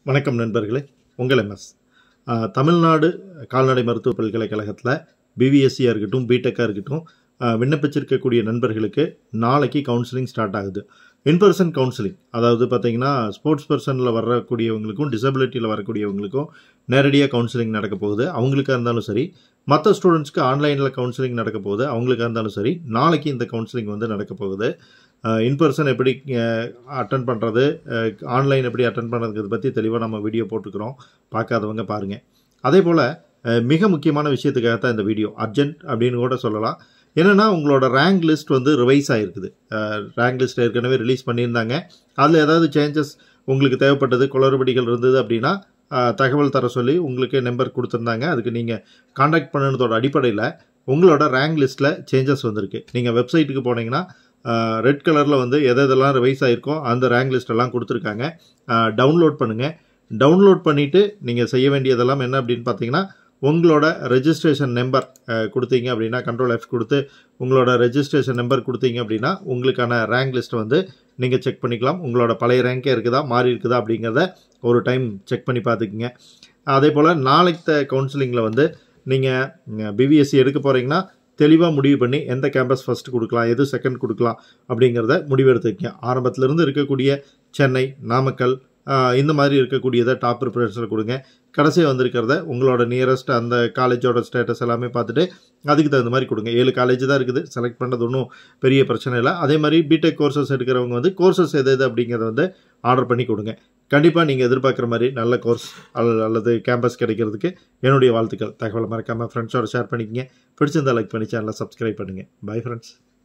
வணக்கம் நண்பர்களே உங்கள் எம்எஸ் ஆஹ், தமிழ்நாடு கால்நடை மருத்துவ பல்கலைக்கழகத்தில் பிவிஎஸ்சியாக இருக்கட்டும் பிடெக்காக இருக்கட்டும் ஆஹ், விண்ணப்பிச்சிருக்கக்கூடிய நண்பர்களுக்கு நாளைக்கு கவுன்சிலிங் ஸ்டார்ட் ஆகுது இன் பர்சன் கவுன்சிலிங் அதாவது பார்த்தீங்கன்னா ஸ்போர்ட்ஸ் பர்சனில் வரக்கூடியவங்களுக்கும் டிசபிலிட்டியில் வரக்கூடியவங்களுக்கும் நேரடியாக கவுன்சிலிங் நடக்க போகுது அவங்களுக்காக இருந்தாலும் சரி மற்ற ஸ்டூடெண்ட்ஸ்க்கு ஆன்லைனில் கவுன்சிலிங் நடக்க போகுது அவங்களுக்காக இருந்தாலும் சரி நாளைக்கு இந்த கவுன்சிலிங் வந்து நடக்க போகுது இன் பர்சன் எப்படி அட்டன் பண்ணுறது ஆன்லைன் எப்படி அட்டன் பண்ணுறதுக்கு பற்றி தெளிவாக நம்ம வீடியோ போட்டுக்கிறோம் பார்க்காதவங்க பாருங்கள் அதே போல் மிக முக்கியமான விஷயத்துக்காக தான் இந்த வீடியோ அர்ஜென்ட் அப்படின்னு கூட சொல்லலாம் என்னென்னா உங்களோட ரேங்க் லிஸ்ட் வந்து ரிவைஸ் ஆகிருக்குது ரேங்க் லிஸ்ட் ஏற்கனவே ரிலீஸ் பண்ணியிருந்தாங்க அதில் ஏதாவது சேஞ்சஸ் உங்களுக்கு தேவைப்பட்டது குளறுபடிகள் இருந்தது அப்படின்னா அஹ், தகவல் தர சொல்லி உங்களுக்கு நம்பர் கொடுத்துருந்தாங்க அதுக்கு நீங்கள் காண்டாக்ட் பண்ணனதோட அடிப்படையில் உங்களோட ரேங்க் லிஸ்ட்டில் சேஞ்சஸ் வந்திருக்கு நீங்கள் வெப்சைட்டுக்கு போனீங்கன்னா ரெட் கலரில் வந்து எது எதெல்லாம் ரிவைஸ் ஆகிருக்கோ அந்த ரேங்க் லிஸ்ட் எல்லாம் கொடுத்துருக்காங்க டவுன்லோட் பண்ணுங்கள் டவுன்லோட் பண்ணிவிட்டு நீங்கள் செய்ய வேண்டியதெல்லாம் என்ன அப்படின்னு பார்த்தீங்கன்னா உங்களோட ரெஜிஸ்ட்ரேஷன் நம்பர் கொடுத்தீங்க அப்படின்னா கண்ட்ரோல் எஃப் கொடுத்து உங்களோட ரெஜிஸ்ட்ரேஷன் நம்பர் கொடுத்தீங்க அப்படின்னா உங்களுக்கான ரேங்க் லிஸ்ட்டை வந்து நீங்கள் செக் பண்ணிக்கலாம் உங்களோட பழைய ரேங்கே இருக்குதா மாறி இருக்குதா அப்படிங்கிறத ஒரு டைம் செக் பண்ணி பார்த்துக்குங்க அதே போல் நாளைக்கு கவுன்சிலிங்கில் வந்து நீங்கள் பிபிஎஸ்சி எடுக்க போகிறீங்கன்னா தெளிவாக முடிவு பண்ணி எந்த கேம்பஸ் ஃபஸ்ட்டு கொடுக்கலாம் எது செகண்ட் கொடுக்கலாம் அப்படிங்கிறத முடிவெடுத்துக்கங்க ஆரம்பத்திலிருந்து இருக்கக்கூடிய சென்னை நாமக்கல் ஆஹ், இந்த மாதிரி இருக்கக்கூடியதை டாப் ப்ரிஃபரன்ஸில் கொடுங்க கடைசியாக வந்திருக்கிறத உங்களோட நியரஸ்ட் அந்த காலேஜோட ஸ்டேட்டஸ் எல்லாமே பார்த்துட்டு அதுக்கு தகுந்த மாதிரி கொடுங்க ஏழு காலேஜ் தான் இருக்குது செலக்ட் பண்ணுறது ஒன்றும் பெரிய பிரச்சனை இல்லை அதே மாதிரி பிடெக் கோர்சஸ் எடுக்கிறவங்க வந்து கோர்சஸ் எது எது அப்படிங்கிறத வந்து ஆர்டர் பண்ணி கொடுங்க கண்டிப்பாக நீங்கள் எதிர்பார்க்குற மாதிரி நல்ல கோர்ஸ் அல்லது அல்லது கேம்பஸ் கிடைக்கிறதுக்கு என்னுடைய வாழ்த்துக்கள் தகவலை மறக்காமல் ஃப்ரெண்ட்ஸோட ஷேர் பண்ணிக்கங்க பிடிச்சிருந்தா லைக் பண்ணி சேனலை சப்ஸ்கிரைப் பண்ணுங்கள் பை ஃப்ரெண்ட்ஸ்